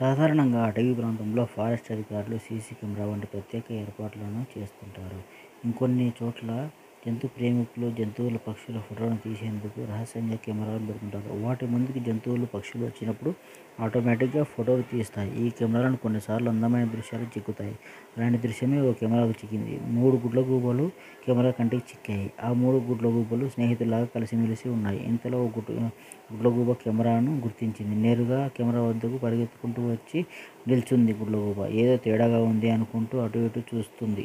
సాధారణంగా అటవీ ప్రాంతంలో ఫారెస్ట్ అధికారులు సీసీ కెమెరా వంటి ప్రత్యేక ఏర్పాట్లను చేస్తుంటారు. ఇంకొన్ని చోట్ల జంతు ప్రేమికులు జంతువుల, పక్షుల ఫోటోలను తీసేందుకు రహస్యంగా కెమెరాలను పెడుతుంటారు. వాటి ముందుకి జంతువులు, పక్షులు వచ్చినప్పుడు ఆటోమేటిక్గా ఫోటోలు తీస్తాయి. ఈ కెమెరాలకు కొన్నిసార్లు అందమైన దృశ్యాలు చిక్కుతాయి. అలాంటి దృశ్యమే ఓ కెమెరాకు చిక్కింది. మూడు గుడ్లగూబలు కెమెరా కంటికి చిక్కాయి. ఆ మూడు గుడ్లగూబలు స్నేహితుల్లాగా కలిసిమెలిసి ఉన్నాయి. ఇంతలో ఓ గుడ్లగూబ కెమెరాను గుర్తించింది. నేరుగా కెమెరా వద్దకు పరుగెత్తుకుంటూ వచ్చి నిల్చుంది గుడ్లగూబ. ఏదో తేడాగా ఉంది అనుకుంటూ అటూ ఇటూ చూస్తోంది.